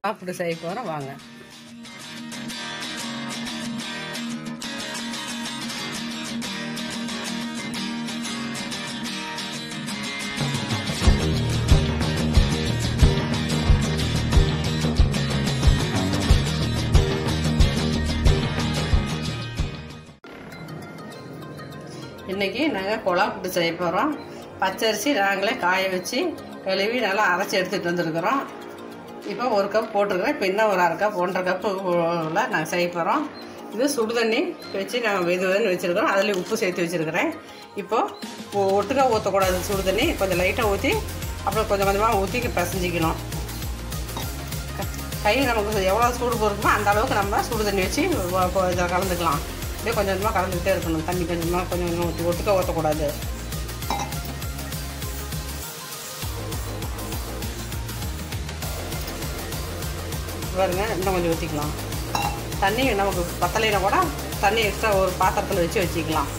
அப்படி செய்ய போகிறோம் வாங்க இன்றைக்கி நாங்கள் குழா புட்டு செய்ய போகிறோம் பச்சரிசி நாங்களே காய வச்சு கழுவி நல்லா அரைச்சி எடுத்துகிட்டு வந்திருக்கிறோம் இப்போ ஒரு கப் போட்டிருக்கிறேன் இப்போ இன்னும் ஒரு அரை கப் ஒன்றரை கப்பு நாங்கள் செய்ய போகிறோம் இது சுடு தண்ணி வச்சு நாங்கள் வெது வெதுன்னு வச்சுருக்கிறோம் அதில் உப்பு சேர்த்து வச்சுருக்கிறேன் இப்போது ஒட்டுக்கா ஊற்றக்கூடாது சுடு தண்ணி கொஞ்சம் லைட்டாக ஊற்றி அப்புறம் கொஞ்சம் கொஞ்சமாக ஊற்றி பிசைஞ்சிக்கணும் கை நமக்கு எவ்வளோ சூடு பொறுக்குமோ அந்த அளவுக்கு நம்ம சுடு தண்ணி வச்சு இதில் கலந்துக்கலாம் அப்படியே கொஞ்சம் கொஞ்சமாக கலந்துக்கிட்டே இருக்கணும் தண்ணி கொஞ்சமாக கொஞ்சம் கொஞ்சமாக ஊற்றி ஒட்டுக்க ஊற்றக்கூடாது பாருங்க இன்னும் கொஞ்சம் ஊற்றிக்கலாம் தண்ணி நமக்கு பத்தலைனா கூட தண்ணி எக்ஸ்ட்ரா ஒரு பாத்திரத்தில் வச்சு வச்சுக்கலாம்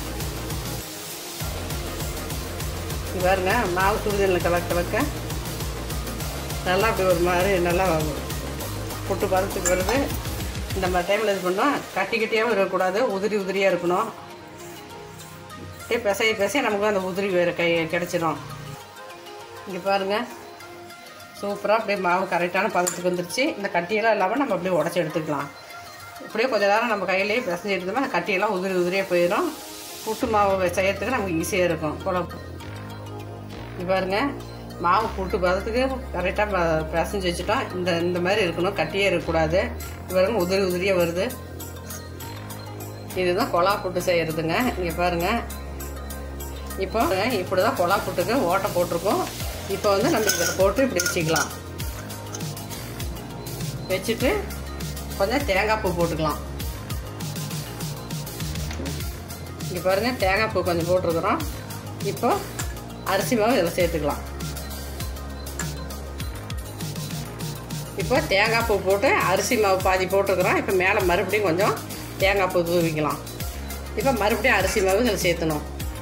இது பாருங்க மாவு சுடுதண்ணில் கலக்க கலக்க நல்லா அப்படி ஒரு மாதிரி நல்லா புட்டு பதத்துக்கு வருது இந்த மாதிரி டைமில் இது பண்ணோம் கட்டி கட்டியாகவும் இருக்கக்கூடாது உதிரி உதிரியாக இருக்கணும் அப்படியே பிசைய பிசைய நமக்கு அந்த உதிரி வேறு கை கிடச்சிடும் இங்கே பாருங்கள் சூப்பராக அப்படியே மாவு கரெக்டான பதத்துக்கு வந்துருச்சு இந்த கட்டியெல்லாம் இல்லாமல் நம்ம அப்படியே உடச்சி எடுத்துக்கலாம் இப்படியே கொஞ்ச நேரம் நம்ம கையிலேயே பிசைஞ்சு எடுத்தோம்னா அந்த கட்டியெல்லாம் உதிரி உதிரியாக போயிடும் புட்டு மாவு செய்யறதுக்கு நமக்கு ஈஸியாக இருக்கும் குழம்பு இது பாருங்க மாவு புட்டு பதத்துக்கு கரெக்டாக பிசைஞ்சு வச்சுட்டோம் இந்த இந்த மாதிரி இருக்கணும் கட்டியே இருக்கக்கூடாது இது பாருங்க உதிரி உதிரியாக வருது இதுதான் கொலா புட்டு செய்கிறதுங்க இங்கே பாருங்கள் இப்போ இப்படி தான் கொலா புட்டுக்கு ஓட்டை போட்டிருக்கோம் இப்போ வந்து நம்ம இதில் போட்டு இப்படி வச்சுக்கலாம் வச்சுட்டு கொஞ்சம் தேங்காய் பூ போட்டுக்கலாம் இங்கே பாருங்கள் தேங்காய் பூ கொஞ்சம் போட்டிருக்குறோம் இப்போ அரிசி மாவு இதில் சேர்த்துக்கலாம் இப்போ தேங்காய் பூ போட்டு அரிசி மாவு பாதி போட்டிருக்கிறோம் இப்போ மேலே மறுபடியும் கொஞ்சம் தேங்காய் பூ தூவிக்கலாம் இப்போ மறுபடியும் அரிசி மாவு இதில் சேர்த்தணும்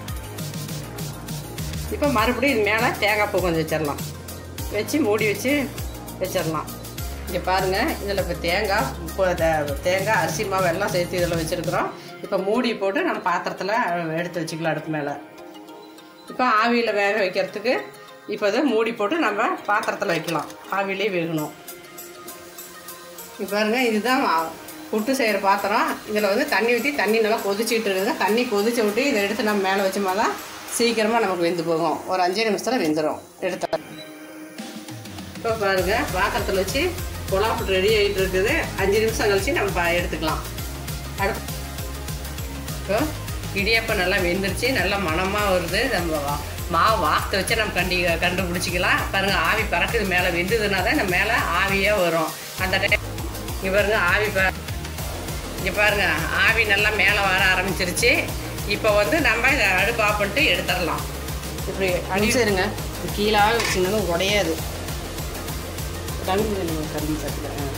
இப்போ மறுபடியும் இது மேலே தேங்காய் பூ கொஞ்சம் வச்சிடலாம் வச்சு மூடி வச்சு வச்சிடலாம் இங்கே பாருங்கள் இதில் இப்போ தேங்காய் இப்போ தேங்காய் அரிசி மாவு எல்லாம் சேர்த்து இதில் வச்சுருக்குறோம் இப்போ மூடி போட்டு நம்ம பாத்திரத்தில் எடுத்து வச்சுக்கலாம் அடுப்பு மேலே இப்போ ஆவியில் வேக வைக்கிறதுக்கு இப்போ இதை மூடி போட்டு நம்ம பாத்திரத்தில் வைக்கலாம் ஆவிலே வேகணும் இப்போ பாருங்க இதுதான் புட்டு செய்கிற பாத்திரம் இதில் வந்து தண்ணி ஊற்றி தண்ணி நல்லா கொதிச்சுட்டு இருக்குது தண்ணி கொதிச்சு விட்டு இதை எடுத்து நம்ம மேலே வச்சோமா தான் சீக்கிரமாக நமக்கு வெந்து போகும் ஒரு அஞ்சே நிமிஷத்தில் வெந்துடும் எடுத்த இப்போ பாருங்கள் பாத்திரத்தில் வச்சு புலாப்பு ரெடி ஆகிட்டு இருக்குது அஞ்சு நிமிஷம் கழிச்சு நம்ம பா- எடுத்துக்கலாம் அடுத்து இப்போ இடியப்பம் நல்லா வெந்துருச்சு நல்லா மணமாக வருது நம்ம வா- மாவு வார்த்தை வச்சு நம்ம கண்டி கண்டுபிடிச்சிக்கலாம் பாருங்கள் ஆவி பறக்குது மேலே வெந்ததுனா தான் இந்த மேலே ஆவியாக வரும் அந்த டைம் இங்கே பாருங்க ஆவி ப இங்கே பாருங்க ஆவி நல்லா மேலே வர ஆரம்பிச்சிருச்சு இப்போ வந்து நம்ம இதை அடுப்பு ஆஃப் பண்ணிட்டு எடுத்துடலாம் இப்படி அடி சரிங்க கீழே வச்சிங்கனாலும் உடையாது கம்மி கம்மி சாப்பிடுறேன்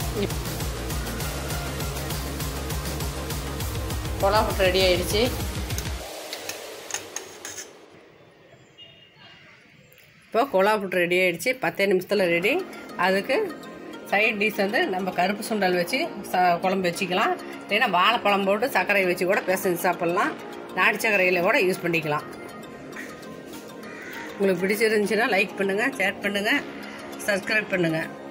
கொலா புட்டு ரெடி ஆயிடுச்சு இப்போ கொலா புட்டு ரெடி ஆயிடுச்சு பத்தே நிமிஷத்தில் ரெடி அதுக்கு சைட் டிஷ் வந்து நம்ம கருப்பு சுண்டல் வச்சு ச குழம்பு வச்சுக்கலாம் இல்லைன்னா வாழைப்பழம் போட்டு சர்க்கரை வச்சு கூட பிசைஞ்சு சாப்பிட்லாம் நாட்டு சர்க்கரையில் கூட யூஸ் பண்ணிக்கலாம் உங்களுக்கு பிடிச்சிருந்துச்சுன்னா லைக் பண்ணுங்கள் ஷேர் பண்ணுங்கள் சப்ஸ்கிரைப் பண்ணுங்கள்